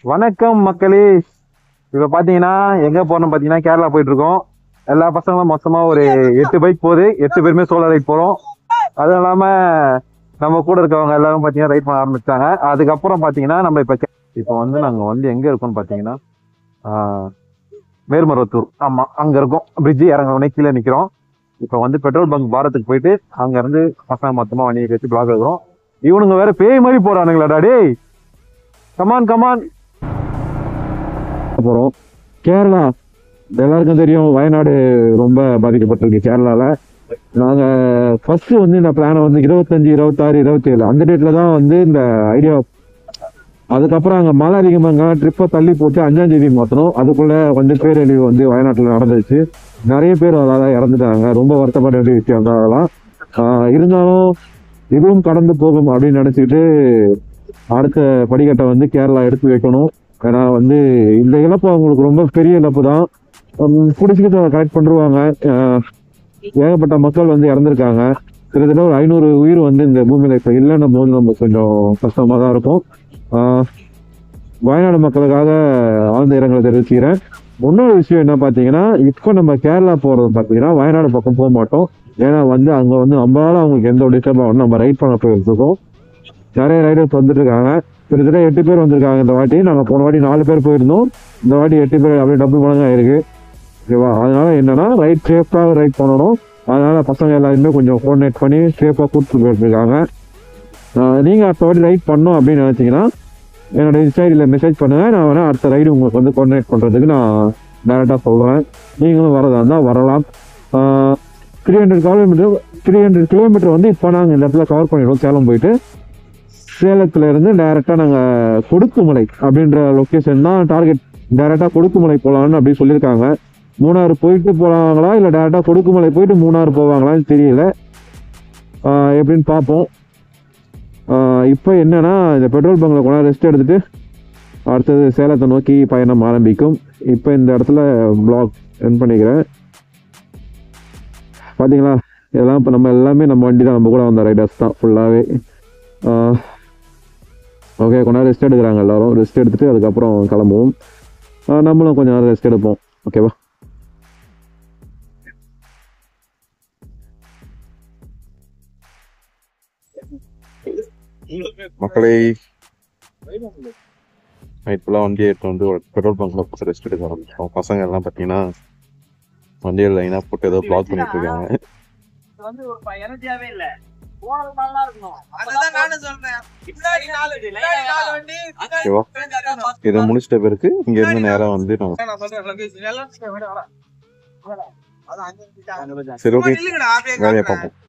வணக்கம் மக்களே இப்போ பார்த்தீங்கன்னா எங்கே போறோம் பார்த்தீங்கன்னா கேரளா போயிட்டு இருக்கோம் எல்லா பசங்களும் மொத்தமாக ஒரு எட்டு பைக் போகுது எட்டு பேருமே சோலோ ரைட் போகிறோம் அதுவும் இல்லாமல் நம்ம கூட இருக்கவங்க எல்லாரும் பார்த்தீங்கன்னா ரைட் பண்ண ஆரம்பிச்சாங்க அதுக்கப்புறம் பார்த்தீங்கன்னா நம்ம இப்போ இப்போ வந்து நாங்கள் வந்து எங்கே இருக்கோம்னு பார்த்தீங்கன்னா ஆஹ், மேல்மருவத்தூர் ஆமாம் அங்கே இருக்கோம் பிரிட்ஜு இறங்குறோடனே கீழே நிற்கிறோம் இப்போ வந்து பெட்ரோல் பங்க் பாரத்துக்கு போயிட்டு அங்கேருந்து பசங்க மொத்தமாக வண்டியை வச்சு பிளாக் எடுக்கிறோம் இவனுங்க வேற பேய் மாதிரி போறானுங்களாடா டேய் கமான் கமான் போகிறோம் கேரளா எல்லாருக்கும் தெரியும் வயநாடு ரொம்ப பாதிக்கப்பட்டிருக்கு கேரளால நாங்கள் ஃபர்ஸ்ட் வந்து இந்த பிளானை வந்து இருபத்தஞ்சு இருபத்தாறு இருபத்தேழு அந்த டேட்டில் தான் வந்து இந்த ஐடியா அதுக்கப்புறம் அங்கே மழை அதிகமாக ட்ரிப்பை தள்ளி போட்டு அஞ்சாம் தேதி மாற்றணும் அதுக்குள்ளே வந்து பேரழிவு வந்து வயநாட்டில் நடந்துச்சு நிறைய பேர் அதால இறந்துட்டாங்க ரொம்ப வருத்தப்பட வேண்டிய விஷயம் தான் அதெல்லாம் ஆஹ் இருந்தாலும் இதுவும் கடந்து போகும் அப்படின்னு நினச்சிக்கிட்டு அடுத்த படிக்கட்டை வந்து கேரளா எடுத்து வைக்கணும் ஏன்னா வந்து இந்த இழப்பு அவங்களுக்கு ரொம்ப பெரிய இழப்பு தான் பிடிச்சிக்கிட்டு கரெக்ட் பண்ணிருவாங்க ஆஹ் ஏகப்பட்ட மக்கள் வந்து இறந்துருக்காங்க கிட்டத்தட்ட ஒரு ஐநூறு உயிர் வந்து இந்த பூமியில இப்போ இல்லைன்ன போது நம்ம கொஞ்சம் கஷ்டமாக தான் இருக்கும் ஆஹ் வயநாடு மக்களுக்காக ஆழ்ந்த இரங்கலை தெரிவிச்சுக்கிறேன் இன்னொரு விஷயம் என்ன பார்த்தீங்கன்னா இப்போ நம்ம கேரளா போகிறது பார்த்தீங்கன்னா வயநாடு பக்கம் போக மாட்டோம் ஏன்னா வந்து அங்கே வந்து நம்மளால அவங்களுக்கு எந்த ஒரு டிஸ்டர்ப் ஆகணும் நம்ம ரைட் பண்ண போயிருக்கோம் நிறைய ரைடர்ஸ் வந்துட்டு இருக்காங்க கிட்டத்தட்ட எட்டு பேர் வந்திருக்காங்க இந்த வாட்டி நாங்கள் போன வாட்டி நாலு பேர் போயிருந்தோம் இந்த வாட்டி எட்டு பேர் அப்படியே டபுள் மடங்கு ஆயிருக்கு ஓகேவா அதனால என்னன்னா ரைட் சேஃபாக ரைட் பண்ணணும் அதனால பசங்க எல்லாருமே கொஞ்சம் கோஆர்டினேட் பண்ணி சேஃபாக கூப்பிட்டு போயிருக்காங்க நீங்கள் அடுத்த வாட்டி ரைட் பண்ணோம் அப்படின்னு நினச்சிங்கன்னா என்னோட இன்ஸ்டாகிரியில் மெசேஜ் பண்ணுங்க நான் வேணா அடுத்த ரைடு உங்களுக்கு வந்து கோஆர்டினேட் பண்ணுறதுக்கு நான் டேரெக்டாக சொல்கிறேன் நீங்களும் வரதா இருந்தால் வரலாம் three hundred kilometre three hundred kilometre வந்து இப்போ நாங்கள் இந்த இடத்துல கவர் பண்ணிடுவோம் சேலம் போயிட்டு சேலத்துல இருந்து டைரெக்டாக நாங்கள் கொடுக்குமலை அப்படின்ற லொக்கேஷன் தான் டார்கெட் டைரெக்டாக கொடுக்குமலை போகலான்னு அப்படி சொல்லியிருக்காங்க மூணாறு போயிட்டு போகிறாங்களா இல்லை டைரெக்டாக கொடுக்குமலை போயிட்டு மூணாறு போவாங்களான்னு தெரியல ஆஹ் எப்படின்னு பார்ப்போம் இப்போ என்னன்னா இந்த பெட்ரோல் பங்கில் கொண்டா ரெஸ்ட் எடுத்துட்டு அடுத்தது சேலத்தை நோக்கி பயணம் ஆரம்பிக்கும் இப்போ இந்த இடத்துல பிளாக் ரன் பண்ணிக்கிறேன் பார்த்தீங்களா இதெல்லாம் இப்போ நம்ம எல்லாமே நம்ம வண்டி தான் நம்ம கூட வந்த ரைடர்ஸ் தான் ஃபுல்லாகவே ஓகே கொஞ்ச நேரம் ரெஸ்ட் எடுக்கிறாங்க எல்லாரும் ரெஸ்ட் எடுத்துட்டு அதுக்கப்புறம் கிளம்புவோம் ஆஹ் நம்மளும் கொஞ்ச நேரம் ரெஸ்ட் எடுப்போம் ஓகேவா மக்களே நைட் ஃபுல்லாக வண்டி எடுத்து வந்து ஒரு பெட்ரோல் பங்க்ல போட்டு ரெஸ்ட் எடுக்க ஆரம்பிச்சோம் பசங்க எல்லாம் பார்த்தீங்கன்னா வண்டியை லைனாக போட்டு ஏதோ பிளாக் பண்ணிட்டு இருக்காங்க இது வந்து ஒரு ப- எனர்ஜியாவே இல்ல போனது நல்லா இருக்கணும் அதுதான் நானும் சொல்றேன் பின்னாடி நாலு பின்னாடி நாலு வண்டி பின்னாடி ஓகேவா பின்னாடி நாலு இதை முடிச்சிட்ட பிறகு இங்க இருந்து நேரா வந்து நம்ம நான் சொல்றேன் location எல்லாம் அது அஞ்சு நிமிஷம் சரி சும்மா ஓகே நில்லுங்கடா, அப்படியே வேலையை காட்டுறேன். பார்ப்போம்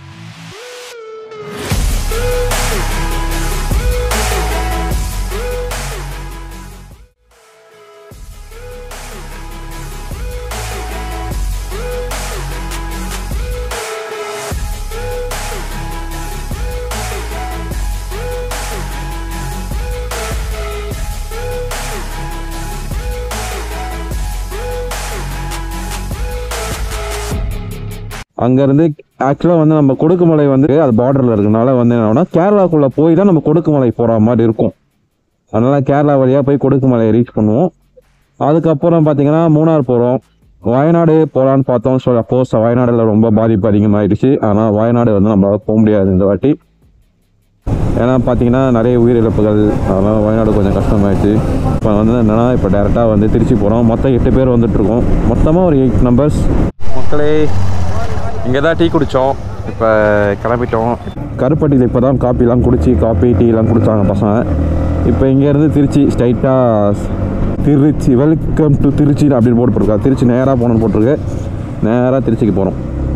அங்கேருந்து ஆக்சுவலாக வந்து நம்ம கொடுக்குமலை வந்து அது பார்டரில் இருக்கனால வந்து என்னன்னா கேரளாக்குள்ளே போய் தான் நம்ம கொடுக்குமலை போகிற மாதிரி இருக்கும் அதனால் கேரளா வழியாக போய் கொடுக்குமலை ரீச் பண்ணுவோம் அதுக்கப்புறம் பார்த்தீங்கன்னா மூணார் போகிறோம் வயநாடு போகலான்னு பார்த்தோம் ஸோ அப்போஸ் வயநாடுல ரொம்ப பாதிப்பு அதிகமாகிடுச்சு ஆனால் வயநாடு வந்து நம்மளால் போக முடியாது இந்த வாட்டி ஏன்னா பார்த்தீங்கன்னா நிறைய உயிரிழப்புகள் அதனால் வயநாடு கொஞ்சம் கஷ்டமாயிடுச்சு இப்போ வந்து என்னென்னா இப்போ டேரெக்டாக வந்து திருச்சி போகிறோம் மொத்தம் எட்டு பேர் வந்துட்டுருக்கோம் மொத்தமாக ஒரு எயிட் நம்பர்ஸ் மக்களே இங்கே தான் டீ குடித்தோம் இப்போ கிளம்பிட்டோம் கருப்பட்டியில் இப்போ தான் காப்பிலாம் குடிச்சு காப்பி டீலாம் குடித்தாங்க பசங்க இப்போ இங்கேருந்து திருச்சி ஸ்ட்ரைட்டாக திருச்சி வெல்கம் டு திருச்சி அப்படின்னு போட்டு போட்டிருக்கா திருச்சி நேராக போகணுன்னு போட்டிருக்கு நேராக திருச்சிக்கு போகிறோம்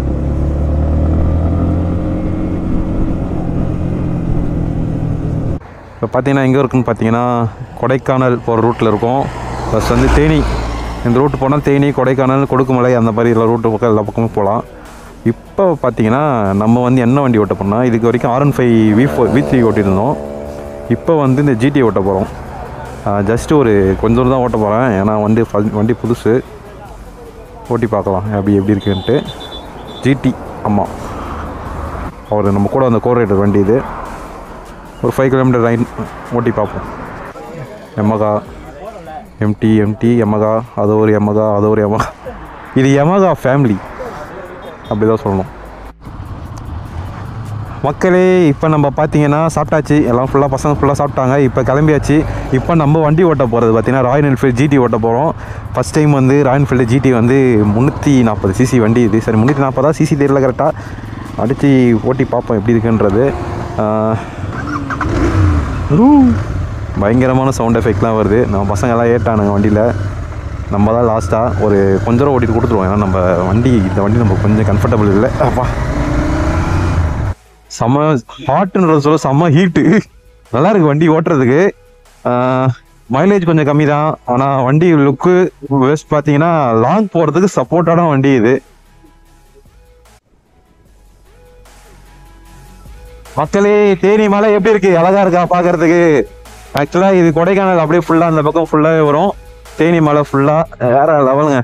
இப்போ பார்த்தீங்கன்னா எங்கே இருக்குன்னு பார்த்தீங்கன்னா கொடைக்கானல் போகிற ரூட்டில் இருக்கும் ப்ளஸ் வந்து தேனி இந்த ரூட்டு போனால் தேனி கொடைக்கானல் கொடுக்குமலை அந்த மாதிரி எல்லா ரூட்டு பக்கம் எல்லா பக்கமும் போகலாம் இப்போ பார்த்தீங்கன்னா நம்ம வந்து என்ன வண்டி ஓட்ட போனால் இதுக்கு வரைக்கும் R one five V four V three ஓட்டியிருந்தோம் இப்போ வந்து இந்த ஜிடி ஓட்ட போகிறோம் ஜஸ்ட்டு ஒரு கொஞ்சம் தூரம் தான் ஓட்ட போகிறேன் ஏன்னா வண்டி ஃப- வண்டி புதுசு ஓட்டி பார்க்கலாம் அப்படி எப்படி இருக்குன்ட்டு ஜிடி ஆமாம் அவர் நம்ம கூட அந்த கோர் ரைடர் வண்டி இது ஒரு ஃபைவ் கிலோமீட்டர் ரைட் ஓட்டி பார்ப்போம் எமகா எம்டி எம்டி எமகா அது ஒரு எமகா அது ஒரு எமகா இது எமகா ஃபேமிலி அப்படி தான் சொல்லணும் மக்களே இப்போ நம்ம பார்த்தீங்கன்னா சாப்பிட்டாச்சு எல்லாம் ஃபுல்லாக பசங்க ஃபுல்லாக சாப்பிட்டாங்க இப்போ கிளம்பியாச்சு இப்போ நம்ம வண்டி ஓட்ட போகிறது பார்த்தீங்கன்னா ராயல் என்ஃபீல்டு ஜிடி ஓட்ட போகிறோம் ஃபஸ்ட் டைம் வந்து ராயல் என்ஃபீல்டு ஜிடி வந்து முந்நூற்றி நாற்பது சிசி வண்டி இது சரி முந்நூற்றி நாற்பதா சிசி தெரியல கரெக்டாக அடித்து ஓட்டி பார்ப்போம் எப்படி இருக்குன்றது ஆஹ், ஊ, பயங்கரமான சவுண்ட் எஃபெக்ட்லாம் வருது நம்ம பசங்க எல்லாம் ஏட்டானுங்க வண்டியில் நம்ம தான் லாஸ்ட்டாக ஒரு கொஞ்ச தூரம் ஓட்டிட்டு கொடுத்துருவோம் ஏன்னா நம்ம வண்டி இந்த வண்டி நம்ம கொஞ்சம் கம்ஃபர்டபுள் இல்லை அப்பா செம்ம ஹாட்டுன்றது சொல்ல செம்ம ஹீட்டு நல்லா இருக்கு வண்டி ஓட்டுறதுக்கு மைலேஜ் கொஞ்சம் கம்மி தான் ஆனால் வண்டி லுக்கு வேஸ்ட் பார்த்தீங்கன்னா லாங் போகிறதுக்கு சப்போர்ட்டான வண்டி இது மக்களே தேனி மலை எப்படி இருக்கு அழகா இருக்கா பார்க்கறதுக்கு ஆக்சுவலாக இது கொடைக்கானல் அப்படியே ஃபுல்லாக அந்த பக்கம் ஃபுல்லாகவே வரும் தேனி மலை ஃபுல்லாக வேற லெவலுங்க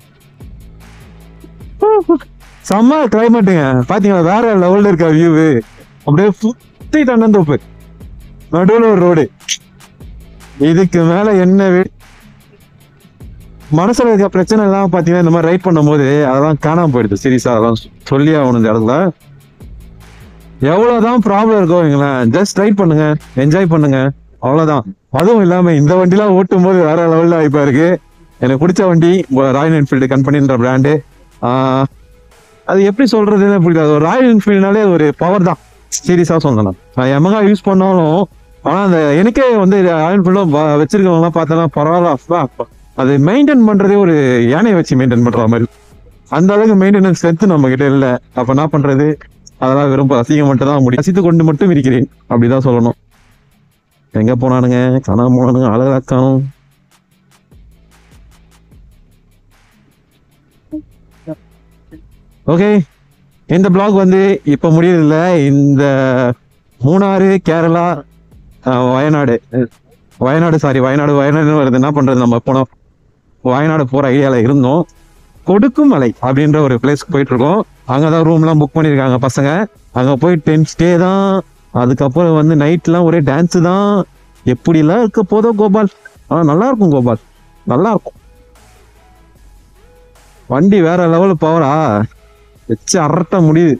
செம்ம கிளைமேட்டுங்க பாத்தீங்களா வேற லெவல்ல இருக்க வியூ அப்படியே சுத்தி தன்னந்தோப்பு நடுவில் ஒரு ரோடு இதுக்கு மேல என்ன வே- மனசுல இருக்க பிரச்சனை எல்லாம் பாத்தீங்கன்னா இந்த மாதிரி ரைட் பண்ணும்போது அதெல்லாம் காணாம போயிடுது சீரியஸா அதெல்லாம் சொல்லி ஆகணும் இந்த இடத்துல எவ்வளவுதான் ப்ராப்ளம் இருக்கோ வைங்களேன் ஜஸ்ட் ரைட் பண்ணுங்க என்ஜாய் பண்ணுங்க அவ்வளவுதான் அதுவும் இல்லாம இந்த வண்டிலாம் ஓட்டும் போது வேற லெவல்ல வாய்ப்பா இருக்கு எனக்கு பிடிச்ச வண்டி ராயல் என்ஃபீல்டு கம்பெனின்ற பிராண்டு அது எப்படி சொல்றதுன்னு புரியாது ஒரு ராயல் என்ஃபீல்டுனாலே அது ஒரு பவர் தான் சீரியஸா சொல்லணும் நான் எமகா யூஸ் பண்ணாலும் ஆனா அந்த எனக்கே வந்து ராயல் என்ஃபீல்டும் வச்சிருக்கவங்கலாம் பார்த்தோன்னா பரவாயில்ல அப்பா, அப்பா. அது மெயின்டைன் பண்றதே ஒரு யானையை வச்சு மெயின்டைன் பண்ற மாதிரி அந்த அளவுக்கு மெயின்டெனன்ஸ் ஸ்ட்ரென்த் நம்ம கிட்ட இல்ல அப்ப என்ன பண்றது அதெல்லாம் வெறும் அசிங்கம் மட்டும் தான் முடியும் ரசித்து கொண்டு மட்டும் இருக்கிறேன் அப்படிதான் சொல்லணும் எங்க போனானுங்க காணாம போனானுங்க அழகா காணும் ஓகே இந்த பிளாக் வந்து இப்போ முடியறதில்ல இந்த மூணாறு கேரளா அஹ், வயநாடு வயநாடு சாரி வயநாடு வயநாடு வருது என்ன பண்றது நம்ம போனோம் வயநாடு போற ஐடியால இருந்தோம் கொடுக்குமலை அப்படின்ற ஒரு பிளேஸ்க்கு போயிட்டு இருக்கோம் அங்கதான் ரூம்லாம் புக் பண்ணியிருக்காங்க பசங்க அங்க போய் டென் ஸ்டே தான் அதுக்கப்புறம் வந்து நைட்லாம் ஒரே டான்ஸ் தான் எப்படிலாம் இருக்க போதோ கோபால் ஆனா நல்லா இருக்கும் கோபால் நல்லா இருக்கும் வண்டி வேற லெவல் பவரா வச்சு அரட்ட முடியுது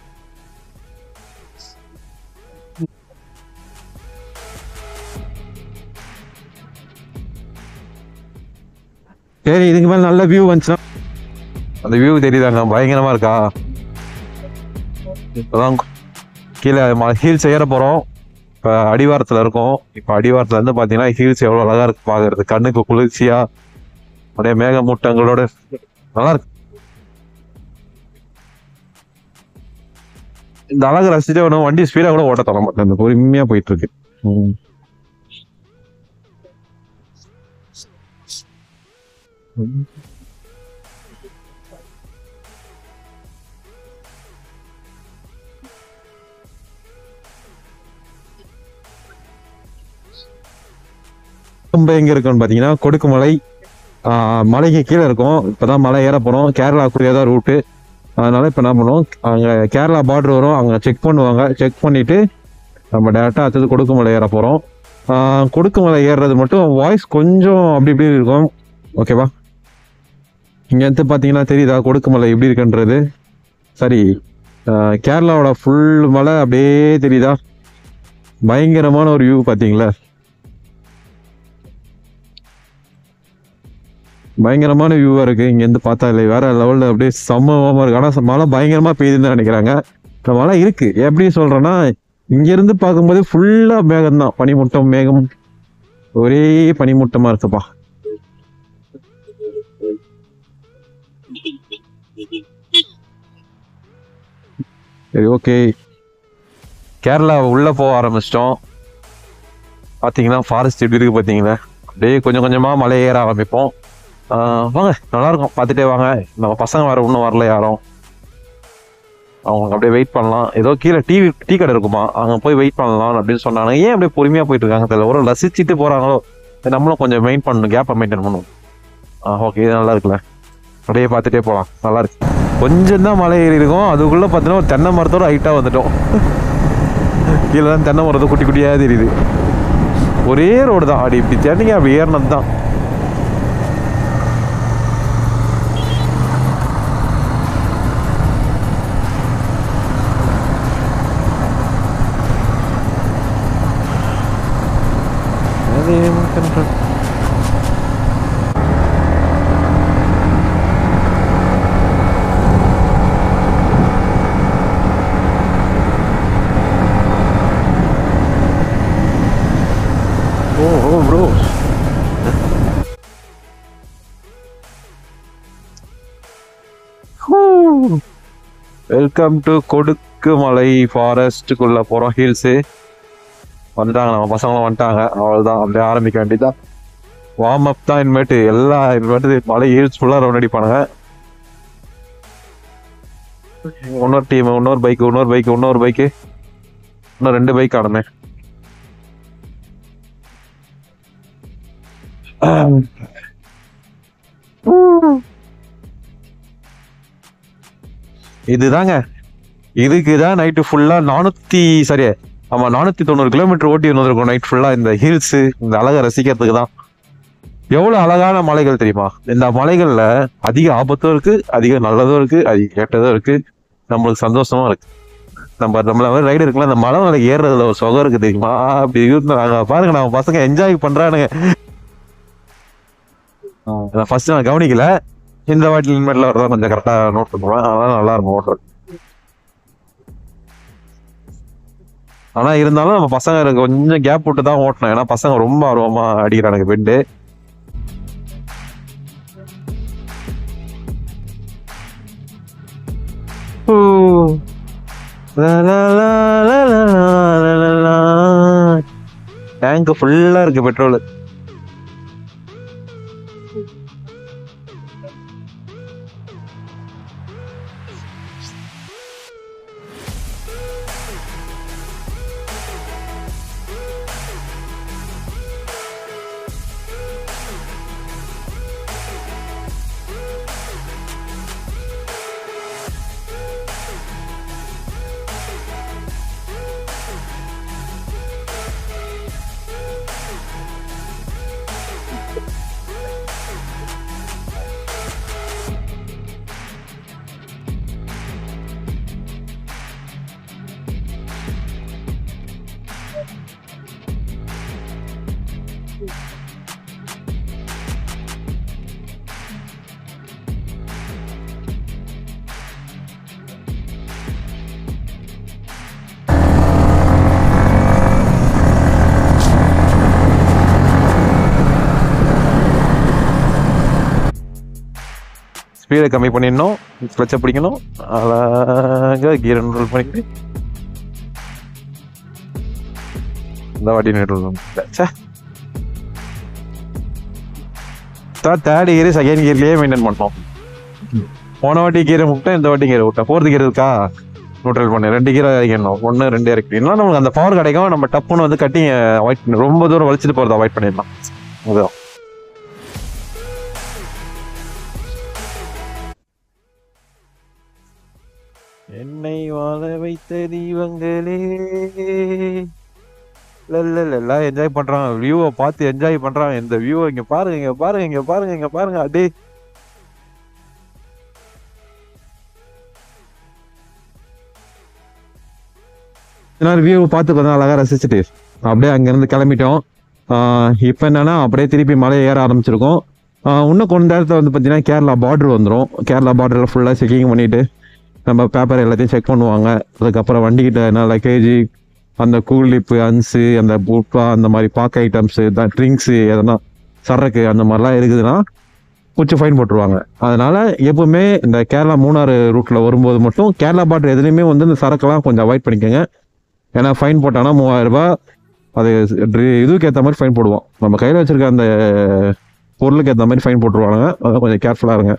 சரி இதுக்கு மேல நல்ல வியூ வந்துச்சுன்னா அந்த வியூ தெரியுதாங்க பயங்கரமா இருக்கா இப்பதான் கீழே ஹீல்ஸ் ஏற போறோம் இப்போ அடிவாரத்துல இருக்கோம் இப்போ அடிவாரத்துல இருந்து பாத்தீங்கன்னா ஹீல்ஸ் எவ்வளவு அழகா இருக்கு பாக்குறது கண்ணுக்கு குளிர்ச்சியா அப்படியே மேகமூட்டங்களோட நல்லா இருக்கு இந்த அழகு ரசிச்சுட்டு வேணும் வண்டி ஸ்பீடா கூட ஓட்ட தர மாட்டேன் இந்த பொறுமையா போயிட்டு இருக்கு ம். ரொம்ப எங்க இருக்குன்னு பாத்தீங்கன்னா கொடுக்குமலை ஆஹ், மலைக்கு கீழே இருக்கும் இப்பதான் மலை ஏற போறோம் கேரளாக்குள்ளேயே தான் ரூட்டு அதனால இப்போ என்ன பண்ணுவோம் அங்க கேரளா பார்டர் வரும் அங்க செக் பண்ணுவாங்க செக் பண்ணிட்டு நம்ம டேரெக்டாக அடுத்தது கொடுக்குமலை ஏற போறோம் ஆஹ், கொடுக்குமலை ஏறுறது மட்டும் வாய்ஸ் கொஞ்சம் அப்படி இப்படி இருக்கும் ஓகேவா இங்க இருந்து பாத்தீங்கன்னா தெரியுதா கொடுக்குமலை எப்படி இருக்குன்றது சரி ஆஹ், கேரளாவோட ஃபுல் மலை அப்படியே தெரியுதா பயங்கரமான ஒரு வியூ பாத்தீங்களா பயங்கரமான வியூவா இருக்கு இங்க இருந்து பார்த்தா இல்லை வேற லெவல்ல அப்படியே சமமா இருக்கு ஆனா மழை பயங்கரமா பெய்யுதுன்னு நினைக்கிறாங்க இந்த மழை இருக்கு எப்படி சொல்றேன்னா இங்க இருந்து பார்க்கும்போது ஃபுல்லா மேகம் தான் பனிமூட்டம் மேகம் ஒரே பனிமூட்டமா இருக்குப்பா சரி ஓகே கேரளா உள்ள போக ஆரம்பிச்சிட்டோம் பாத்தீங்கன்னா ஃபாரஸ்ட் எப்படி இருக்கு பாத்தீங்களா அப்படியே கொஞ்சம் கொஞ்சமா மலை ஏற ஆரம்பிப்போம் ஆஹ் வாங்க நல்லா இருக்கும் பார்த்துட்டே வாங்க நம்ம பசங்க வர இன்னும் வரல யாரும் அவங்க அப்படியே வெயிட் பண்ணலாம் ஏதோ கீழே டீ டீ கடை இருக்குமா அங்கே போய் வெயிட் பண்ணலாம் அப்படின்னு சொன்னாங்க ஏன் அப்படியே பொறுமையாக போயிட்டு இருக்காங்க தெரியல ஒரு ரசிச்சுட்டு போகிறாங்களோ சரி, நம்மளும் கொஞ்சம் மெயின் பண்ணணும் கேப்பை மெயின்டைன் பண்ணணும் ஆ ஓகே இது நல்லா இருக்குல்ல அப்படியே பார்த்துட்டே போகலாம் நல்லா இருக்கு கொஞ்சம் தான் மலை ஏறி இருக்கும் அதுக்குள்ளே பார்த்தீங்கன்னா ஒரு தென்னை மரத்தோட ஹைட்டாக வந்துட்டோம் கீழே தான் தென்னை மரத்தை குட்டி குட்டியாக தெரியுது ஒரே ரோடு தான் அப்படி இப்படி தேடிங்க அப்படி ஏறினது தான் ஓ ஓ ப்ரோ வெல்கம் டு கொடுக்கு மலை ஃபாரஸ்ட்டுக்குள்ள போகிறோம் ஹில்ஸு வந்துட்டாங்க நம்ம பசங்களும் வந்துட்டாங்க அவ்வளோதான் அப்படியே ஆரம்பிக்க வேண்டியதுதான் வார்ம் அப் தான் இனிமேட்டு எல்லா இனிமேட்டு மலை ஹில்ஸ் ஃபுல்லாக ரவுண்ட் அடிப்பானுங்க இன்னொரு டீம் இன்னொரு பைக் இன்னொரு பைக் இன்னொரு பைக்கு இன்னும் ரெண்டு பைக் ஆடுமே இதுதாங்க இதுக்கு தான் நைட்டு ஃபுல்லாக நானூற்றி சரி ஆமாம் நானூற்றி தொண்ணூறு கிலோமீட்டர் ஓட்டி வந்திருக்கோம் நைட் ஃபுல்லாக இந்த ஹில்ஸு இந்த அழகை ரசிக்கிறதுக்கு தான் எவ்வளோ அழகான மலைகள் தெரியுமா இந்த மலைகளில் அதிக ஆபத்தும் இருக்கு அதிக நல்லதும் இருக்கு அதிக கெட்டதும் இருக்கு நம்மளுக்கு சந்தோஷமா இருக்கு நம்ம நம்மள மாதிரி ரைடு இருக்குல்ல அந்த மலை மலை ஏறுறதுல ஒரு சுகம் இருக்கு தெரியுமா அப்படி இருந்தாங்க பாருங்க நம்ம பசங்க என்ஜாய் பண்றானுங்க நான் ஃபர்ஸ்ட் நான் கவனிக்கல இந்த வாட்டி லிமிட்ல வரதான் கொஞ்சம் கரெக்டா நோட் பண்ணுவேன் அதெல்லாம் நல்லா இருக்கும் ஓட்டுறது ஆனா இருந்தாலும் நம்ம பசங்க கொஞ்சம் கேப் விட்டு தான் ஓட்டணும் ஏன்னா பசங்க ரொம்ப ஆர்வமா அடிக்கிறானுங்க பெண்டு டேங்க் ஃபுல்லா இருக்கு பெட்ரோல் ஸ்பீடை கம்மி பண்ணிடணும் கிளச்சை பிடிக்கணும் அழகா கீரை நூல் பண்ணிட்டு இந்த வாட்டி நிறுவனம் சே தேர்ட் கியர் செகண்ட் கியர்லயே மெயின்டைன் பண்ணோம் போன வாட்டி கீரை விட்டேன் இந்த வாட்டி கீரை விட்டேன் ஃபோர்த் கீர் இருக்கா நியூட்ரல் பண்ணு ரெண்டு கீரை இறக்கணும் ஒன்று ரெண்டு இறக்கணும் நமக்கு அந்த பவர் கிடைக்கும் நம்ம டப்புன்னு வந்து கட்டி அவாய்ட் பண்ணி ரொம்ப தூரம் வலிச்சுட்டு போகிறத அவாய்ட் பண்ணிடலாம் அதுதான் என்னை வாழ வைத்த தீபங்களே எல்லாம் என்ஜாய் பண்றான் வியூவை பார்த்து என்ஜாய் பண்றான் இந்த வியூவை இங்க பாருங்க இங்க பாருங்க இங்க பாருங்க இங்க பாருங்க அடே எல்லாரும் வியூவை பார்த்து கொஞ்சம் அழகா ரசிச்சுட்டு அப்படியே அங்கேருந்து கிளம்பிட்டோம் இப்போ என்னன்னா அப்படியே திருப்பி மலை ஏற ஆரம்பிச்சிருக்கோம் ஆஹ் இன்னும் கொஞ்ச நேரத்தில் வந்து பார்த்தீங்கன்னா கேரளா பார்டர் வந்துடும் கேரளா பார்டரில் ஃபுல்லாக செக்கிங் பண்ணிட்டு நம்ம பேப்பர் எல்லாத்தையும் செக் பண்ணுவாங்க அதுக்கப்புறம் வண்டிக்கிட்ட என்ன லக்கேஜ் அந்த கூலிப்பு அன்ஸு அந்த புட்பா அந்த மாதிரி பாக்க ஐட்டம்ஸு ட்ரிங்க்ஸு எதனா சரக்கு அந்த மாதிரிலாம் இருக்குதுன்னா கொஞ்சம் ஃபைன் போட்டுருவாங்க அதனால எப்பவுமே இந்த கேரளா மூணாறு ரூட்டில் வரும்போது மட்டும் கேரளா பார்டர் எதுலேயுமே வந்து இந்த சரக்கெல்லாம் கொஞ்சம் அவாய்ட் பண்ணிக்கோங்க ஏன்னா ஃபைன் போட்டாங்கன்னா மூவாயிரம் ரூபாய் அது ட்ரி- இதுக்கு ஏற்ற மாதிரி ஃபைன் போடுவோம் நம்ம கையில் வச்சிருக்க அந்த பொருளுக்கு ஏற்ற மாதிரி ஃபைன் போட்டுருவாங்க அதான் கொஞ்சம் கேர்ஃபுல்லாக இருங்க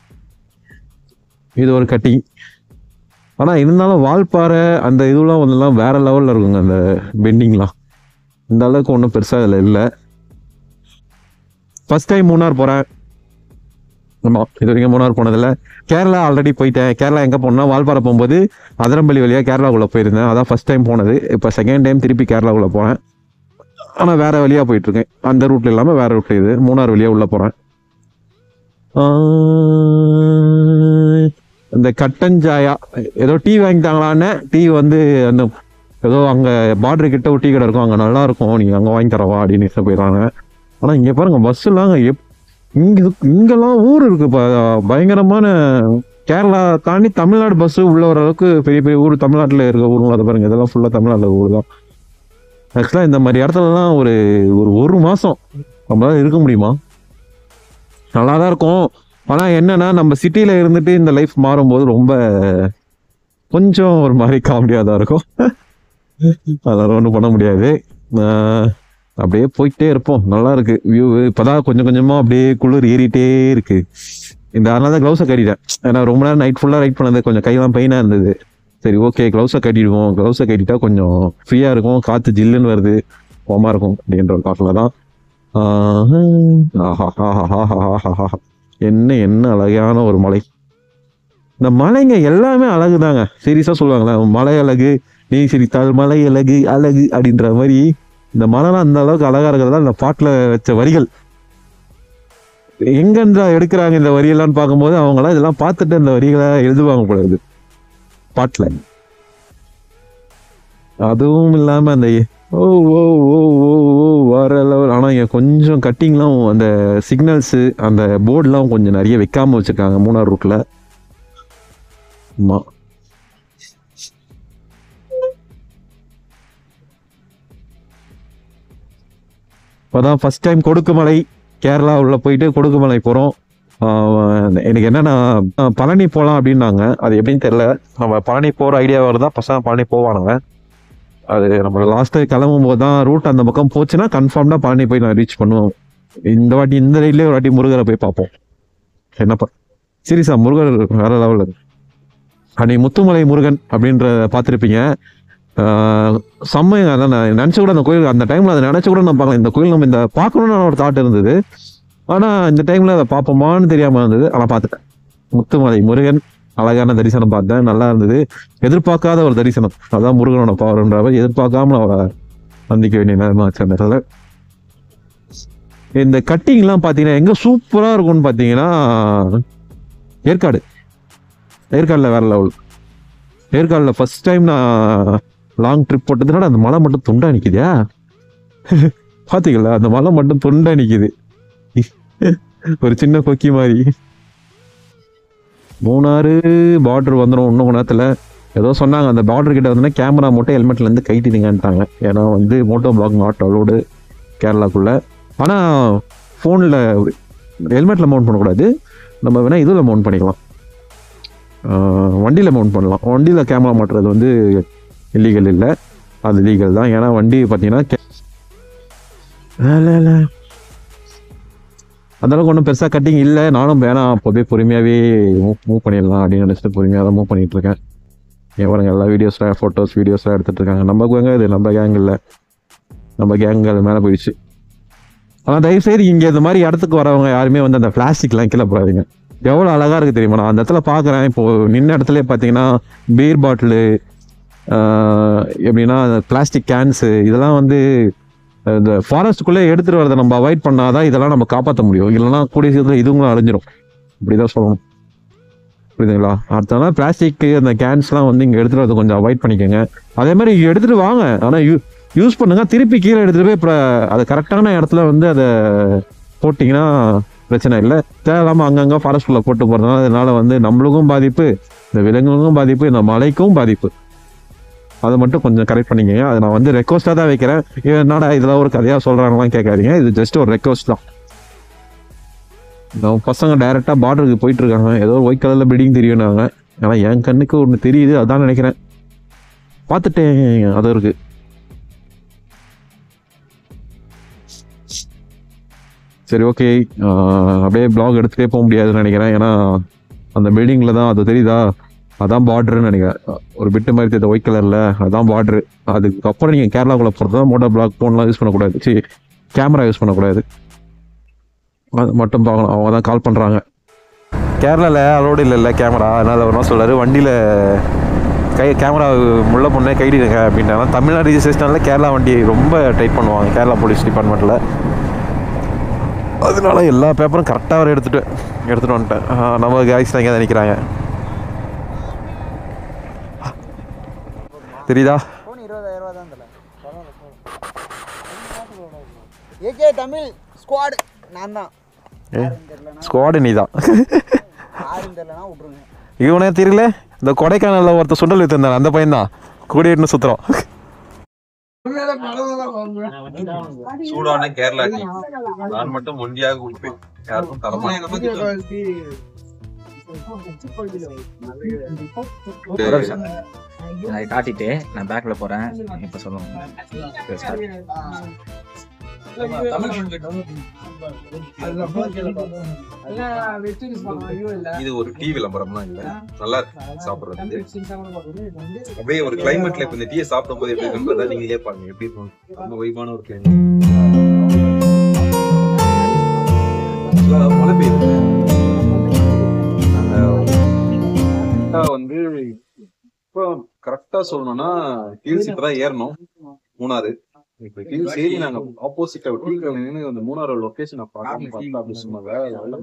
இது ஒரு கட்டிங் ஆனால் இருந்தாலும் வால்பாறை அந்த இதுலாம் வந்துலாம் வேற லெவலில் இருக்குங்க அந்த பெண்டிங்லாம் இந்த அளவுக்கு ஒன்றும் பெருசாக இதில் இல்லை ஃபர்ஸ்ட் டைம் மூணார் போகிறேன் ஆமாம் இது வரைக்கும் மூணார் போனதில்ல கேரளா ஆல்ரெடி போயிட்டேன் கேரளா எங்கே போனேன்னா வால்பாறை போகும்போது அதிரம்பள்ளி வழியாக கேரளாக்குள்ளே போயிருந்தேன் அதான் ஃபர்ஸ்ட் டைம் போனது இப்போ செகண்ட் டைம் திருப்பி கேரளாக்குள்ளே போனேன் ஆனால் வேற வழியாக போயிட்டு இருக்கேன் அந்த ரூட்ல இல்லாமல் வேற ரூட்ல இது மூணார் வழியாக உள்ள போகிறேன் இந்த கட்டஞ்சாயா ஏதோ டீ வாங்கிட்டாங்களான்னு டீ வந்து அந்த ஏதோ அங்கே பார்டர் கிட்ட ஒரு டீ கடை இருக்கும் அங்கே நல்லா இருக்கும் நீங்கள் அங்கே வாங்கி தரவா அப்படின்னு போயிடுறாங்க ஆனால் இங்கே பாருங்க பஸ்ஸுலாம் எப் இங்கே இங்கெல்லாம் ஊர் இருக்கு ப- பயங்கரமான கேரளா தாண்டி தமிழ்நாடு பஸ் உள்ள வர அளவுக்கு பெரிய பெரிய ஊர் தமிழ்நாட்டில் இருக்க ஊருங்க அதை பாருங்க இதெல்லாம் ஃபுல்லாக தமிழ்நாட்டில் ஊர் தான் ஆக்சுவலாக இந்த மாதிரி இடத்துலலாம் ஒரு ஒரு ஒரு மாதம் நம்மளால இருக்க முடியுமா நல்லா தான் இருக்கும் ஆனால் என்னன்னா நம்ம சிட்டியில் இருந்துட்டு இந்த லைஃப் மாறும்போது ரொம்ப கொஞ்சம் ஒரு மாதிரி காமெடியாக தான் இருக்கும் அதெல்லாம் ஒன்றும் பண்ண முடியாது ஆஹ் அப்படியே போயிட்டே இருப்போம் நல்லா இருக்கு வியூ இப்போதான் கொஞ்சம் கொஞ்சமாக அப்படியே குளிர் ஏறிட்டே இருக்கு இந்த அதனால தான் க்ளவுஸை கட்டிட்டேன் ஏன்னா ரொம்ப நேரம் நைட் ஃபுல்லாக ரைட் பண்ணது கொஞ்சம் கையெல்லாம் பெயினாக இருந்தது சரி ஓகே க்ளவுஸை கட்டிடுவோம் க்ளவுஸை கட்டிட்டா கொஞ்சம் ஃப்ரீயாக இருக்கும் காற்று ஜில்லுன்னு வருது கோமா இருக்கும் அப்படின்ற ஒரு காட்டில் தான் ஆஹ் ஆஹா ஆஹா ஆஹா ஆஹா ஆஹா என்ன என்ன அழகான ஒரு மலை இந்த மலைங்க எல்லாமே அழகுதாங்க சீரியஸா சொல்லுவாங்களே மலை அழகு நீ சிரித்தால் மலை அழகு அழகு அப்படின்ற மாதிரி இந்த மலைலாம் அந்த அளவுக்கு அழகா இருக்கிறதா இந்த பாட்டுல வச்ச வரிகள் எங்கன்றா எடுக்கிறாங்க இந்த வரியெல்லாம் பார்க்கும்போது அவங்களாம் இதெல்லாம் பார்த்துட்டு இந்த வரிகளை எழுதுவாங்க போல இருக்குது பாட்டுல அதுவும் இல்லாம அந்த ஓ ஓ ஓ ஓ ஓ வர லெவல் ஆனால் இங்கே கொஞ்சம் கட்டிங்லாம் அந்த சிக்னல்ஸு அந்த போர்டுலாம் கொஞ்சம் நிறைய வைக்காம வச்சிருக்காங்க மூணார் ரூட்டில் ஆமாம் இப்போதான் ஃபர்ஸ்ட் டைம் கொடுக்குமலை கேரளா உள்ள போயிட்டு கொடுக்குமலை போகிறோம் எனக்கு என்னன்னா ஆஹ் பழனி போகலாம் அப்படின்னாங்க அது எப்படின்னு தெரியல நம்ம பழனி போகிற ஐடியா வருதா பசங்க பழனி போவானுங்க அது நம்ம லாஸ்ட் கிளம்பும் போது தான் ரூட் அந்த பக்கம் போச்சுன்னா கன்ஃபார்ம்டாக பழனி போய் நான் ரீச் பண்ணுவோம் இந்த வாட்டி இந்த ரைட்லேயே ஒரு வாட்டி முருகரை போய் பார்ப்போம் என்னப்பா சீரியஸா முருகர் வேற லெவலில் இருக்கு அன்னைக்கு முத்துமலை முருகன் அப்படின்ற பார்த்துருப்பீங்க செம்மைங்க அதான் நான் நினச்ச கூட அந்த கோயில் அந்த டைமில் அதை நினச்ச கூட நான் பார்க்கல இந்த கோயில் நம்ம இந்த பார்க்கணும்னு ஒரு தாட் இருந்தது ஆனால் இந்த டைமில் அதை பார்ப்போமான்னு தெரியாமல் இருந்தது ஆனால் பார்த்துட்டேன் முத்துமலை முருகன் அழகான தரிசனம் பார்த்தேன் நல்லா இருந்தது எதிர்பார்க்காத ஒரு தரிசனம் அதான் முருகனோட பவர்ன்ற மாதிரி எதிர்பார்க்காம நான் அவரை சந்திக்க வேண்டிய நேரமா ஆச்சு அந்த இடத்துல இந்த கட்டிங்லாம் பார்த்தீங்கன்னா எங்கே சூப்பராக இருக்கும்னு பார்த்தீங்கன்னா ஏற்காடு ஏற்காடில் வேற லெவல் ஏற்காடில் ஃபர்ஸ்ட் டைம் நான் லாங் ட்ரிப் போட்டதுனால அந்த மலை மட்டும் துண்டா நிற்குதா பார்த்தீங்களா அந்த மலை மட்டும் துண்டா நிற்குது ஒரு சின்ன கொக்கி மாதிரி மூணாறு பார்டர் வந்துடும் இன்னும் கொஞ்ச நேரத்தில் ஏதோ சொன்னாங்க அந்த பார்டர் கிட்ட வந்து கேமரா மட்டும் ஹெல்மெட்ல இருந்து கைட்டிடுங்கன்ட்டாங்க ஏன்னா வந்து மோட்டோ பிளாக் நாட் அலோடு கேரளாக்குள்ள ஆனால் ஃபோனில் ஹெல்மெட்டில் மவுண்ட் பண்ணக்கூடாது நம்ம வேணால் இதில் மவுண்ட் பண்ணிக்கலாம் வண்டியில் மவுண்ட் பண்ணலாம் வண்டியில் கேமரா மாட்டுறது வந்து இல்லீகல் இல்லை அது லீகல் தான் ஏன்னா வண்டி பார்த்தீங்கன்னா கே- இல்ல, இல்ல. அந்த அளவுக்கு ஒன்றும் பெருசாக கட்டிங் இல்லை நானும் வேணாம் அப்போதே பொறுமையாகவே மூவ் மூவ் பண்ணிடலாம் அப்படின்னு நினச்சிட்டு பொறுமையாக தான் மூவ் பண்ணிட்டு இருக்கேன் ஏன் பாருங்க எல்லா வீடியோஸ்லாம் ஃபோட்டோஸ் வீடியோஸ்லாம் எடுத்துட்டு இருக்காங்க நம்ம கேங்க இது நம்ம கேங் இல்லை நம்ம கேங்கள் மேலே போயிடுச்சு ஆனால் தயவுசெய்து இங்கே இந்த மாதிரி இடத்துக்கு வரவங்க யாருமே வந்து அந்த பிளாஸ்டிக்லாம் கீழே போடாதீங்க எவ்வளோ அழகாக இருக்குது தெரியுமா நான் அந்த இடத்துல பார்க்குறேன் இப்போ நின்ன இடத்துல பார்த்தீங்கன்னா பீர் பாட்டிலு எப்படின்னா பிளாஸ்டிக் கேன்ஸு இதெல்லாம் வந்து இந்த ஃபாரஸ்ட்டுக்குள்ளே எடுத்துகிட்டு வரதை நம்ம அவாய்ட் பண்ணாதான் இதெல்லாம் நம்ம காப்பாற்ற முடியும் இல்லைன்னா கூடிய சீக்கிரத்தில் இதுங்களும் அழிஞ்சிரும் இப்படிதான் சொல்லணும் புரியுதுங்களா அடுத்தனா பிளாஸ்டிக் அந்த கேன்ஸ்லாம் வந்து இங்கே எடுத்துகிட்டு வரதை கொஞ்சம் அவாய்ட் பண்ணிக்கோங்க அதே மாதிரி இங்கே எடுத்துகிட்டு வாங்க ஆனால் யூ யூஸ் பண்ணுங்க திருப்பி கீழே எடுத்துகிட்டு போய் இப்போ அது கரெக்டான இடத்துல வந்து அதை போட்டிங்கன்னா பிரச்சனை இல்லை தேவையில்லாமல் அங்கங்கே ஃபாரஸ்ட்குள்ளே போட்டு போகிறதுனால அதனால வந்து நம்மளுக்கும் பாதிப்பு இந்த விலங்குகளுக்கும் பாதிப்பு இந்த மலைக்கும் பாதிப்பு அதை மட்டும் கொஞ்சம் கரெக்ட் பண்ணிக்கங்க அதை நான் வந்து ரெக்வஸ்ட்டாக தான் வைக்கிறேன் இவன் என்னடா இதெல்லாம் ஒரு கதையாக சொல்கிறாங்களாம் கேட்காதீங்க இது ஜஸ்ட் ஒரு ரெக்வஸ்ட் தான் நம்ம பசங்க டைரெக்டாக பார்டருக்கு போயிட்டு இருக்காங்க ஏதோ ஒயிட் கலரில் பில்டிங் தெரியும்னாங்க ஆனால் என் கண்ணுக்கு ஒன்று தெரியுது அதான் நினைக்கிறேன் பார்த்துட்டேன் அது இருக்கு சரி ஓகே அப்படியே பிளாக் எடுத்துகிட்டே போக முடியாதுன்னு நினைக்கிறேன் ஏன்னா அந்த பில்டிங்கில் தான் அது தெரியுதா அதான் பார்டர்னு நினைக்கிறேன் ஒரு பிட்டு மாதிரி தெரியுது ஒயிட் கலரில் அதான் பார்டரு அதுக்கப்புறம் நீங்கள் கேரளாக்குள்ளே போகிறது தான் மோட்டர் பிளாக் ஃபோன்லாம் யூஸ் பண்ணக்கூடாது சரி கேமரா யூஸ் பண்ணக்கூடாது அது மட்டும் பார்க்கணும் அவங்க தான் கால் பண்ணுறாங்க கேரளாவில் அலோடு இல்லைல்ல கேமரா அதனால் அவர் என்ன சொல்றாரு வண்டியில் கை கேமரா முள்ள பொண்ணே கைடிடுங்க அப்படின்ட்டாங்க தமிழ்நாடு ரிஜிஸ்ட்ரேஷனில் கேரளா வண்டி ரொம்ப டைட் பண்ணுவாங்க கேரளா போலீஸ் டிபார்ட்மெண்ட்டில் அதனால எல்லா பேப்பரும் கரெக்டாக வர எடுத்துட்டு எடுத்துகிட்டு வந்துட்டேன் ஆ, நம்ம கேஸ் தான் இங்கே தான் நிற்கிறாங்க தெரியுதா ஃபோன் இருபதாயிரம் ரூபா தான் தல ஏகே தமிழ் ஸ்குவாட் நான் தான் ஏ ஸ்குவாடு நீ தான் யாரும் தெரியலனா விட்ருங்க இவனே தெரியல இந்த கொடைக்கானலில் ஒருத்தர் சுண்டல் வித்துருந்தாங்க அந்த பையன் தான் கூடிட்டு சுற்றுறோம் சூடான கேரளா டீ நான் மட்டும் ஒண்டியாக குடிப்பேன் யாருக்கும் தரமாட்டேன் அதை காட்டிட்டு நான் பேக்ல போறேன் இப்ப சொல்லுங்க இது ஒரு டீ விளம்பரம்லாம் இல்ல நல்லா இருக்கு சாப்பிடுறது அப்படியே ஒரு கிளைமேட்ல இப்ப இந்த டீயை சாப்பிடும் போது எப்படி இருக்குன்றத நீங்க கேட்பாங்க எப்படி இருக்கும் ரொம்ப வைபான ஒரு கிளைமேட் மழை பெய்யுது நாங்க கரெக்டா வந்து இப்போ கரெக்டா சொல்லணும்னா ஹில்ஸ் இப்பதான் ஏறணும் மூணாறு இப்ப ஹில்ஸ் ஏறி நாங்க ஆப்போசிட்டா டீ நின்று அந்த மூணாறு லொகேஷனை பார்க்க பார்த்தா அப்படி சும்மா வேற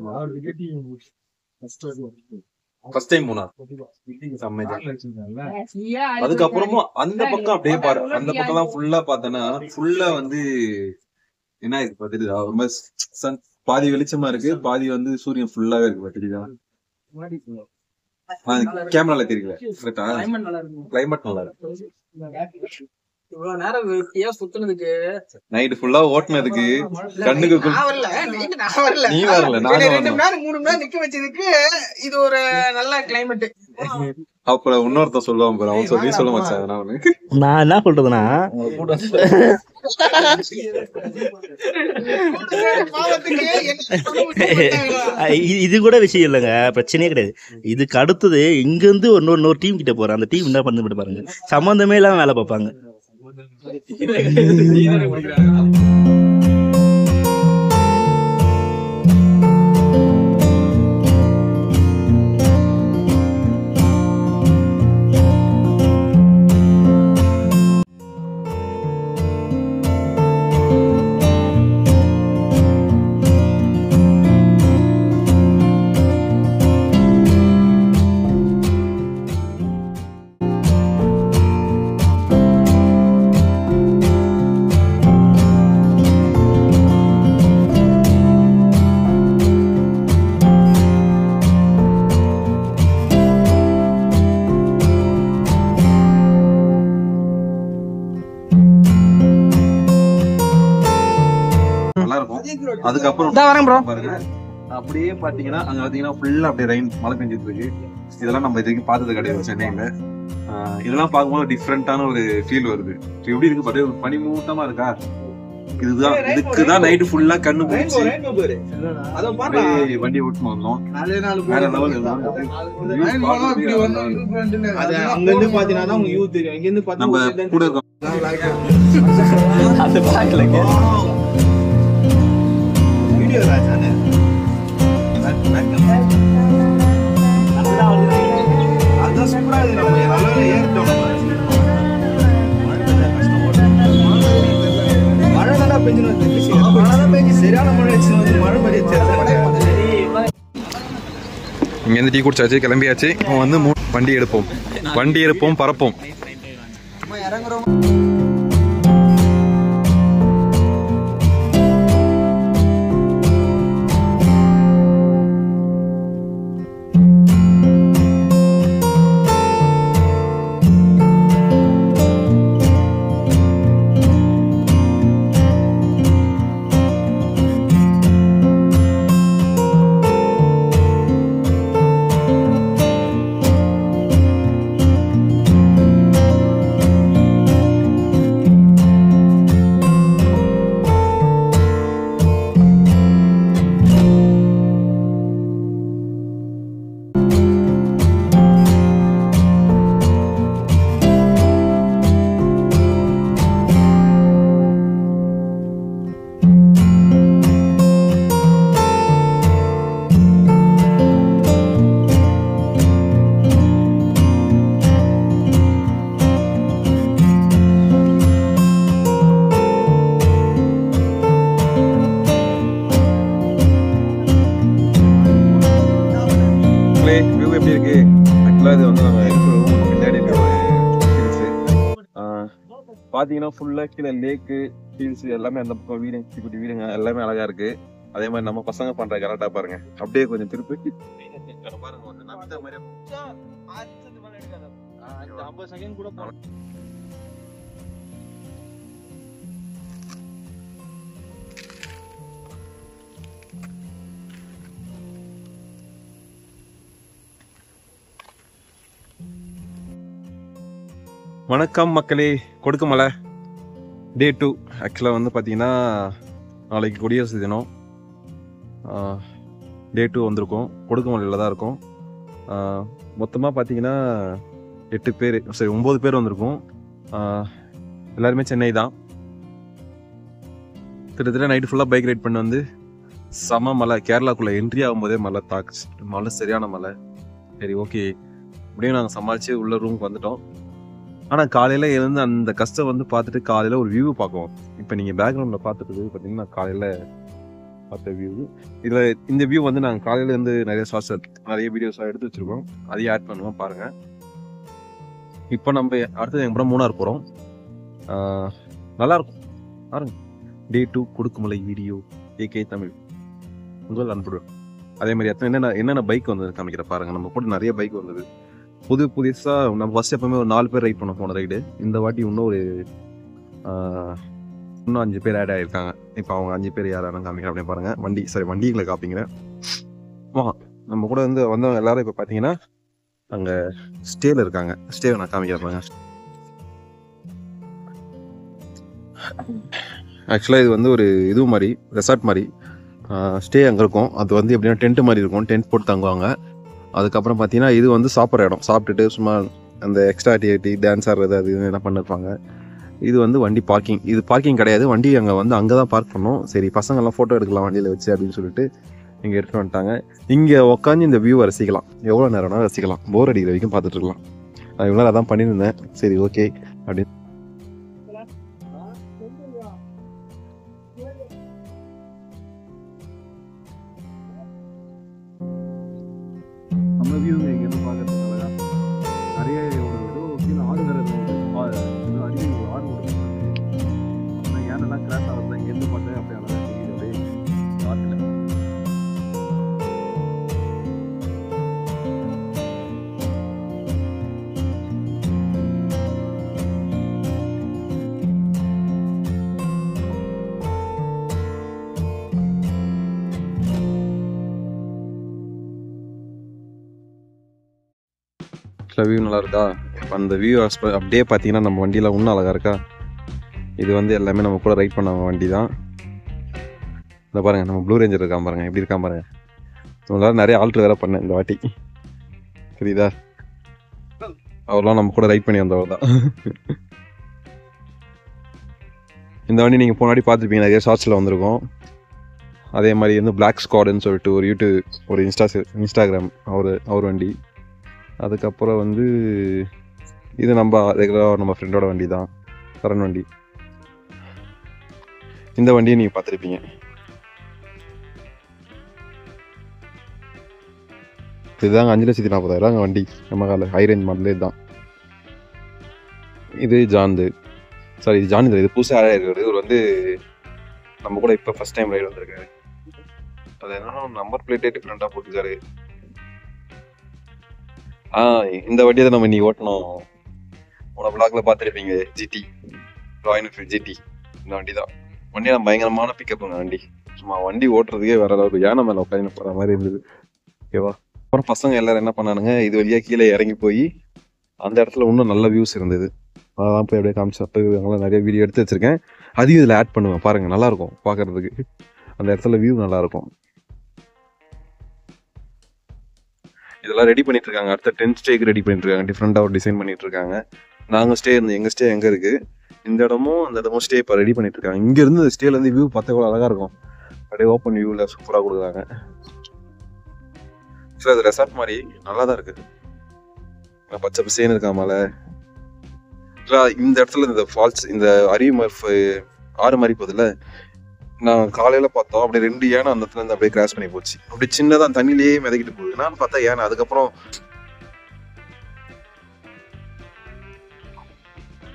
ஃபர்ஸ்ட் டைம் மூணார் செம்ம jolly. அதுக்கப்புறமும் அந்த பக்கம் அப்படியே பாரு அந்த பக்கம் எல்லாம் ஃபுல்லா பார்த்தனா ஃபுல்லா வந்து என்ன இருக்கு பாத்துருதா ரொம்ப சன் பாதி வெளிச்சமா இருக்கு பாதி வந்து சூரியன் ஃபுல்லாவே இருக்கு பாத்துருதா கேமரால தெரியல கரெக்டா கிளைமேட் நல்லா இருக்கு இவ்வளவு நேரம் வெட்டியா சுத்துனதுக்கு நைட் ஃபுல்லா ஓட்டுனதுக்கு கண்ணுக்கு குள்- நான் வரல நைட்டு நான் வரல நீ வரல என்னை நானும் ரெண்டு வரணும் மணி நேரம் மூணு மணி நேரம் நிக்க வச்சதுக்கு இது ஒரு நல்ல கிளைமேட் அப்புறம் இன்னொருத்தன் சொல்லுவான் பாரு அவன் சொல்லி சொல்ல மச்சான் நான் அவனுக்கு நான் என்ன சொல்றதுன்னா பாவத்துக்கு என்ன சொல்ல முடியும்? இது- இது கூட விஷயம் இல்லைங்க பிரச்சனையே கிடையாது இதுக்கு அடுத்தது இங்க இருந்து இன்னொரு இன்னொரு டீம் கிட்ட போறேன் அந்த டீம் என்ன பண்ணி பாருங்க சம்பந்தமே இல்லாம வேலை பார்ப்பாங்க நல்லா இருக்கும் அதுக்கப்புறம் இதா வரேன் bro. பாருங்க அப்படியே பாத்தீங்கன்னா அங்க பாத்தீங்கன்னா ஃபுல்லா அப்படியே ரெயின் மழை பெஞ்சிட்டு இருக்கு இதெல்லாம் நம்ம இது வரைக்கும் பார்த்தது கிடையாது சென்னையில ஆஹ் இதெல்லாம் பார்க்கும்போது டிஃப்ரெண்டான ஒரு ஃபீல் வருது எப்படி இருக்கு பாரு ஒரு பனிமூட்டமா இருக்கா இதுதான் இதுக்குதான் நைட்டு ஃபுல்லா கண்ணு போச்சு அப்படியே வண்டி ஓட்டுன்னு வந்தோம் வேற லெவல் அது அங்க இருந்து பாத்தீங்கன்னா தான் உங்களுக்கு யூ தெரியும் இங்க இருந்து நம்ம பார்த்தா கூட இருக்கோம் அந்த பேக்ல வீடியோ ராஜானே அதான் சூப்பரா இது நம்ம நல்லா ஏறிட்டோம் மழை நல்லா பெஞ்சுன்னு மழை தான் பெஞ்சு சரியான மழை அடிச்சுன்னு வந்து மழை பெய்ய இங்க இருந்து டீ குடிச்சாச்சு கிளம்பியாச்சு இப்போ வந்து மூ- வண்டி எடுப்போம் வண்டி எடுப்போம் பறப்போம் இறங்குறோம் ஆ எப்படி இருக்கு ஆக்சுவலாக இது வந்து நம்ம இருக்கிற ரூமுக்கு பின்னாடி இருக்க ஒரு ஹில்ஸு பார்த்தீங்கன்னா ஃபுல்லாக கீழே லேக்கு ஹில்ஸ் எல்லாமே அந்த பக்கம் வீடு குட்டி குட்டி வீடுங்க எல்லாமே அழகா இருக்கு அதே மாதிரி நம்ம பசங்க பண்ற கரெக்டா பாருங்க அப்படியே கொஞ்சம் திருப்பி இங்க பாருங்க வந்து நம்ம மாதிரி ஐம்பது செகண்ட் கூட போகலாம் வணக்கம் மக்களே கொடுக்குமலை டே டூ ஆக்சுவலாக வந்து பார்த்தீங்கன்னா நாளைக்கு குடியரசு தினம் டே டூ வந்திருக்கோம் கொடுக்குமலையில் தான் இருக்கும் மொத்தமாக பார்த்தீங்கன்னா எட்டு பேர் சரி ஒம்பது பேர் வந்திருக்கோம் ஆஹ் எல்லாருமே சென்னை தான் கிட்டத்தட்ட நைட்டு ஃபுல்லாக பைக் ரைட் பண்ணி வந்து செம மலை கேரளாக்குள்ளே என்ட்ரி ஆகும்போதே மலை தாக்கு மலை சரியான மலை சரி ஓகே அப்படியே நாங்கள் சமாளித்து உள்ள ரூமுக்கு வந்துட்டோம் ஆனால் காலையில் எழுந்து அந்த கஷ்டம் வந்து பார்த்துட்டு காலையில் ஒரு வியூ பார்க்குவோம் இப்போ நீங்கள் பேக்ரவுண்டில் பார்த்துட்டு பார்த்தீங்கன்னா காலையில் பார்த்த வியூ இதில் இந்த வியூ வந்து நாங்கள் காலையில் இருந்து நிறைய ஷார்ட்ஸ் நிறைய வீடியோஸாக எடுத்து வச்சுருக்கோம் அதையும் ஆட் பண்ணுவோம் பாருங்கள் இப்போ நம்ம அடுத்தது எங்கள் மூணார் போகிறோம் நல்லாயிருக்கும் பாருங்க டே டூ கொடுக்குமலை வீடியோ ஏகே தமிழ் உங்கள் அன்பு அதே மாதிரி எத்தனை என்னென்ன என்னென்ன பைக் வந்தது காமிக்கிற பாருங்க நம்ம கூட நிறைய பைக் வந்தது புது புதுசாக நம்ம ஃபர்ஸ்ட் எப்பவுமே ஒரு நாலு பேர் ரைட் பண்ண போன ரைடு இந்த வாட்டி இன்னும் ஒரு ஆஹ், இன்னும் அஞ்சு பேர் ஆட் ஆகிருக்காங்க இப்போ அவங்க அஞ்சு பேர் யாரும் காமிக்கிறேன் அப்படியே பாருங்க வண்டி சரி வண்டிகளை காப்பிங்கிறேன் வா நம்ம கூட வந்து வந்தவங்க எல்லாரும் இப்போ பார்த்தீங்கன்னா அங்கே ஸ்டேல இருக்காங்க ஸ்டே நான் காமிக்கிறேன் பாருங்க ஆக்சுவலாக இது வந்து ஒரு இது மாதிரி ரெசார்ட் மாதிரி ஸ்டே அங்கே இருக்கும் அது வந்து எப்படின்னா டென்ட் மாதிரி இருக்கும் டென்ட் போட்டு தங்குவாங்க அதுக்கப்புறம் பார்த்தீங்கன்னா இது வந்து சாப்பிட்ற இடம் சாப்பிட்டுட்டு சும்மா அந்த எக்ஸ்ட்ரா ஆக்டிவிட்டி டான்ஸ் ஆடுறது அது இது எல்லாம் பண்ணிருப்பாங்க இது வந்து வண்டி பார்க்கிங் இது பார்க்கிங் கிடையாது வண்டி அங்கே வந்து அங்கே தான் பார்க் பண்ணோம் சரி பசங்கள்லாம் ஃபோட்டோ எடுக்கலாம் வண்டியில் வச்சு அப்படின்னு சொல்லிட்டு இங்கே எடுத்துட்டு வந்துட்டாங்க இங்கே உட்காந்து இந்த வியூவை ரசிக்கலாம் எவ்வளோ நேரம்னா ரசிக்கலாம் போர் அடிக்கிற வரைக்கும் பார்த்துட்டு இருக்கலாம் நான் இவ்வளோ அதான் பண்ணியிருந்தேன் சரி ஓகே அப்படின்னு நம்ம வியூ இங்கே இருந்து பார்க்கறதுக்கு அழகா நிறைய ஒரு ஏதோ கீழே ஆடு வேற இருந்தது ஆ- இது அடிக்கடி ஒரு ஆடு ஓடுது அப்புறம் யாரெல்லாம் கிராஸ் ஆகுது இங்கேருந்து பார்த்தேன் அப்படியே அழகா தெரியுது அப்படியே காட்டுல ஆக்சுவலாக வியூ நல்லா இருக்கா இப்போ அந்த வியூ அப்படியே பார்த்தீங்கன்னா நம்ம வண்டியில் இன்னும் அழகா இருக்கா இது வந்து எல்லாமே நம்ம கூட ரைட் பண்ண வண்டி தான் இந்த பாருங்க நம்ம ப்ளூ ரேஞ்சர் இருக்கான் பாருங்க எப்படி இருக்கான் பாருங்க நம்மளால நிறைய ஆல்ட்ரு வேற பண்ணேன் இந்த வாட்டி புரியுதா அவர்லாம் நம்ம கூட ரைட் பண்ணி வந்தவர் தான் இந்த வண்டி நீங்கள் போனாடி பார்த்துருப்பீங்க நிறைய ஷார்ட்ஸில் வந்திருக்கும் அதே மாதிரி வந்து பிளாக் ஸ்குவாடுன்னு சொல்லிட்டு ஒரு யூடியூப் ஒரு இன்ஸ்டா இன்ஸ்டாகிராம் அவர் அவர் வண்டி அதுக்கப்புறம் வந்து இது நம்ம ரெகுலராக நம்ம ஃப்ரெண்டோட வண்டி தான் சரண் வண்டி இந்த வண்டியை நீங்கள் பார்த்துருப்பீங்க இதுதாங்க அஞ்சு லட்சத்தி நாற்பதாயிரம் வண்டி நம்ம கால ஹை ரேஞ்ச் மாடலே தான் இது ஜான்து சாரி இது ஜான் இல்லை இது புதுசாக ஆடாக இருக்கிறது இவர் வந்து நம்ம கூட இப்போ ஃபர்ஸ்ட் டைம் ரைடு வந்திருக்காரு அது என்னன்னா நம்பர் பிளேட்டே டிஃப்ரெண்ட்டாக போட்டுருக்காரு ஆ இந்த வண்டியை தான் நம்ம நீ ஓட்டணும் உன பிளாக்ல பார்த்துருப்பீங்க ஜிடி ராயல் என்ஃபீல்ட் ஜிடி இந்த வண்டி தான் வண்டி நான் பயங்கரமான பிக்கப்புங்க வண்டி சும்மா வண்டி ஓட்டுறதுக்கே வேற அளவுக்கு யானை மேலே உட்காந்து போகிற மாதிரி இருந்தது ஓகேவா அப்புறம் பசங்க எல்லாரும் என்ன பண்ணானுங்க இது வழியா கீழே இறங்கி போய் அந்த இடத்துல இன்னும் நல்ல வியூஸ் இருந்தது அதெல்லாம் போய் அப்படியே காமிச்சு அப்போ அங்கெல்லாம் நிறைய வீடியோ எடுத்து வச்சிருக்கேன் அதையும் இதில் ஆட் பண்ணுவேன் பாருங்க நல்லா இருக்கும் பார்க்கறதுக்கு அந்த இடத்துல வியூ நல்லா இருக்கும் இதெல்லாம் ரெடி பண்ணிட்டு இருக்காங்க அடுத்த டென்த் ஸ்டேக்கு ரெடி பண்ணிட்டு இருக்காங்க டிஃப்ரெண்டாக ஒரு டிசைன் பண்ணிட்டு இருக்காங்க நாங்கள் ஸ்டே இருந்து எங்கள் ஸ்டே எங்கே இருக்கு இந்த இடமும் அந்த இடமும் ஸ்டே இப்போ ரெடி பண்ணிட்டு இருக்காங்க இங்க இருந்து ஸ்டேல இருந்து வியூ பார்த்தா கூட அழகா இருக்கும் அப்படியே ஓப்பன் வியூவில் சூப்பராக கொடுக்குறாங்க சார் அது ரெசார்ட் மாதிரி நல்லா தான் இருக்கு நான் பச்சை பசேன்னு இருக்கா மலை இல்ல, இந்த இடத்துல இந்த ஃபால்ஸ் இந்த அருவி மாதிரி ஆறு மாதிரி போகுதுல்ல நான் காலையில பார்த்தோம் அப்படியே ரெண்டு யானை அந்த இடத்துல இருந்து அப்படியே கிராஸ் பண்ணி போச்சு அப்படி சின்னதா தண்ணியிலேயே மிதக்கிட்டு போகுது நான் பார்த்தா யானை அதுக்கப்புறம்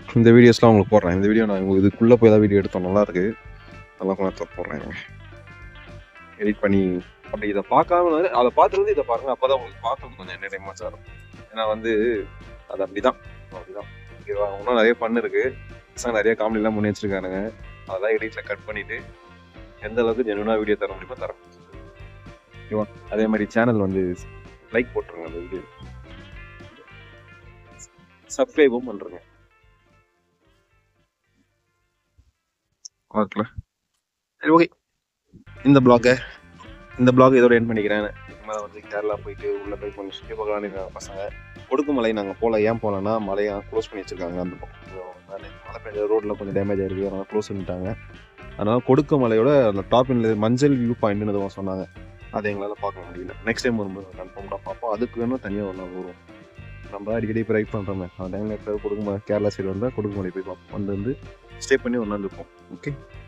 இந்த வீடியோஸ்லாம் உங்களுக்கு போடுறேன் இந்த வீடியோ நான் உங்களுக்கு இதுக்குள்ளே போய் தான் வீடியோ எடுத்தோம் நல்லா இருக்கு அதெல்லாம் கொஞ்சம் நேரத்துல போடுறேன் எடிட் பண்ணி அப்படி இதை பார்க்காம வந்து அதை பார்த்துருந்து இதை பாருங்க அப்போ தான் உங்களுக்கு பார்க்கறது கொஞ்சம் என்டர்டைன்மெண்ட்ஸாக இருக்கும் ஏன்னா வந்து அது அப்படிதான் அப்படிதான் ஓகேவா இன்னும் நிறைய பண்ணு இருக்கு பசங்க நிறைய காமெடிலாம் முன்னே வச்சிருக்கானுங்க அதெல்லாம் எடிட்டில் கட் பண்ணிட்டு எந்த அளவுக்கு ஜெனுவனாக வீடியோ தர முடியுமோ தரேன் ஓகேவா அதே மாதிரி சேனல் வந்து லைக் போட்டுருங்க அந்த வீடியோ சப்ஸ்கிரைபும் பண்ணுறேங்க பார்க்கல சரி ஓகே இந்த பிளாகை இந்த பிளாக் இதோட என் பண்ணிக்கிறேன் மேலே வந்து கேரளா போயிட்டு உள்ளே போய் கொஞ்சம் சுற்றி பார்க்கலான்னு இருக்காங்க பசங்க கொடுக்குமலை நாங்கள் போகல ஏன் போகலன்னா மலையை க்ளோஸ் பண்ணி வச்சிருக்காங்க அந்த பக்கம் மழை மழை பெஞ்ச ரோட்டில் கொஞ்சம் டேமேஜ் ஆயிருக்கு அதனால க்ளோஸ் பண்ணிட்டாங்க அதனால கொடுக்குமலையோட அந்த டாப் மஞ்சள் வியூ பாயிண்ட்னு எதுவும் சொன்னாங்க அதை எங்களால் பார்க்க முடியல நெக்ஸ்ட் டைம் வரும்போது கன்ஃபார்ம்டாக பார்ப்போம் அதுக்கு வேணும் தனியாக ஒரு நாள் வரும் நம்ம அடிக்கடி இப்போ ரைட் பண்ணுறோமே அந்த டைமில் எப்போ கொடுக்குமலை கேரளா சைடு வந்தால் கொடுக்குமலை போய் பார்ப்போம் வந்து வந்து ஸ்டே பண்ணி ஒரு நாள் இருப்போம் ஓகே